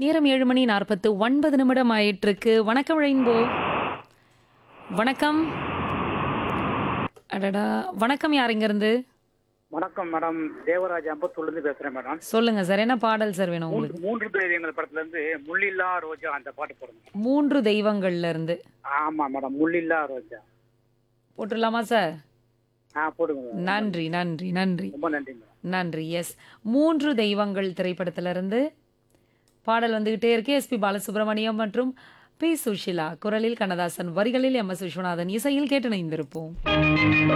நேரம் ஏழு மணி நாற்பத்து ஒன்பது நிமிடம் ஆயிட்டிருக்கு வணக்கம் ரெயின்போ வணக்கம் அடடா வணக்கம் யார் இருந்து வணக்கம் மேடம் தேவராஜ் அம்பத்தூர்லேருந்து பேசுறேன் மேடம் சொல்லுங்க சார் என்ன பாடல் சார் வேணும் உங்களுக்கு மூன்று மூன்று தெய்வங்கள் படத்துல இருந்து முள்ளில்லா ரோஜா அந்த பாட்டு போடுங்க மூன்று தெய்வங்கள்ல இருந்து ஆமா மேடம் முள்ளில்லா ரோஜா போட்டுடலாமா சார் ஆ போடுங்க மேடம். நன்றி நன்றி நன்றி ரொம்ப நன்றி மேடம் நன்றி எஸ் மூன்று தெய்வங்கள் திரைப்படத்திலிருந்து பாடல் வந்துகிட்டே இருக்கு எஸ்பி பாலசுப்ரமணியம் மற்றும் பி சுஷிலா குரலில் கண்ணதாசன் வரிகளில் எம் எஸ் விஸ்வநாதன் இசையில் கேட்டு இணைந்திருப்போம்